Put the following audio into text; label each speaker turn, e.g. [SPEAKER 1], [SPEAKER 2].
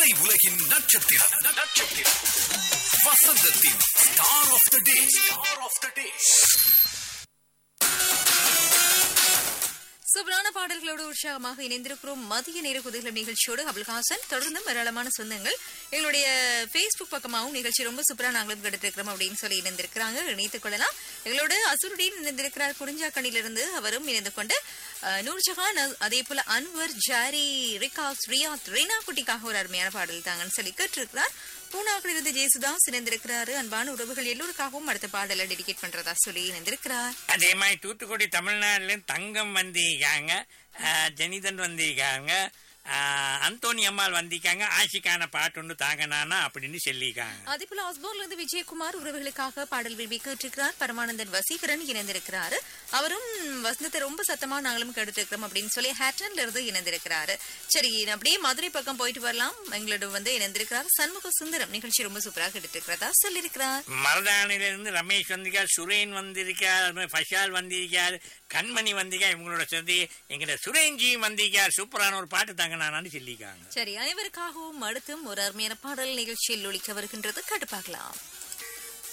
[SPEAKER 1] திரை உலகின் நட்சத்திரம் நட்சத்திரம் வசந்தத்தின் star of the day star of the day
[SPEAKER 2] சூப்பரான பாடல்களோடு உற்சாகமாக இணைந்திருக்கிறோம் மதிய நேர குதிகள் நிகழ்ச்சியோடு அபுல்ஹாசன் தொடர்ந்து ஏராளமான சொந்தங்கள் எங்களுடைய ஃபேஸ்புக் பக்கமாகவும் நிகழ்ச்சி ரொம்ப சூப்பரா நாங்களும் கிடைத்திருக்கிறோம் அப்படின்னு சொல்லி இணைந்திருக்கிறாங்க இணைத்துக் கொள்ளலாம் எங்களோட அசுருடன் இணைந்திருக்கிறார் குறிஞ்சாக்கணிலிருந்து அவரும் இணைந்து கொண்டு அஹ், நூர்ஜஹான் அ- அதே போல அன்வர் ஜாரி ரிகாஸ் ரியாத் ரீனா குட்டிக்காக ஒரு அருமையான பாடல் தாங்கன்னு சொல்லி கேட்டிருக்கிறார் பூனாக்கிலிருந்து ஜேசுதாஸ் இணைந்திருக்கிறாரு அன்பான உறவுகள் எல்லோருக்காகவும் அடுத்த பாடலை டெடிகேட் பண்றதா சொல்லி இணைந்திருக்கிறார்
[SPEAKER 3] அதே மாதிரி தூத்துக்குடி தமிழ்நாடுல தங்கம் வந்திருக்காங்க ஆஹ், ஜெனிதன் வந்திருக்காங்க ஆஹ், அந்தோணி அம்மாள் வந்திருக்காங்க ஆஷிக்கான பாட்டு ஒன்று தாங்கனானா அப்படின்னு சொல்லியிருக்காங்க
[SPEAKER 2] அதே போல ஆஸ்போர்ல இருந்து விஜயகுமார் உறவுகளுக்காக பாடல் விரும்பி கேட்டிருக்கிறார் பரமானந்தன் வசீகரன் இணைந்திருக்கிறாரு அவரும் வசந்தத்தை ரொம்ப சத்தமா நாங்களும் கேட்டுருக்கிறோம் அப்படின்னு சொல்லி ஹேட்டன்ல இருந்து இணைந்திருக்கிறாரு சரி அப்படியே மதுரை பக்கம் போயிட்டு வரலாம் எங்களோட வந்து இணைந்திருக்கிறார் சண்முக சுந்தரம் நிகழ்ச்சி ரொம்ப சூப்பராக எடுத்திருக்கிறதா சொல்லியிருக்கிறார்
[SPEAKER 3] மருதானிலிருந்து ரமேஷ் வந்திருக்கார் சுரேன் வந்திருக்கார் அது மாதிரி ஃபஷால் வந்திருக்கார் கண்மணி வந்திருக்கார் இவங்களோட சேர்ந்து எங்கிட்ட சுரேன்ஜியும் வந்திருக்கார் சூப்பரான ஒரு பாட்டு தாங்கனானான்னு சொல்லியிருக்காங்க
[SPEAKER 2] சரி அனைவருக்காகவும் அடுத்தும் ஒரு அருமையான பாடல் நிகழ்ச்சியில் ஒழிக்க வருகின்றது கேட்டு பார்க்கலாம்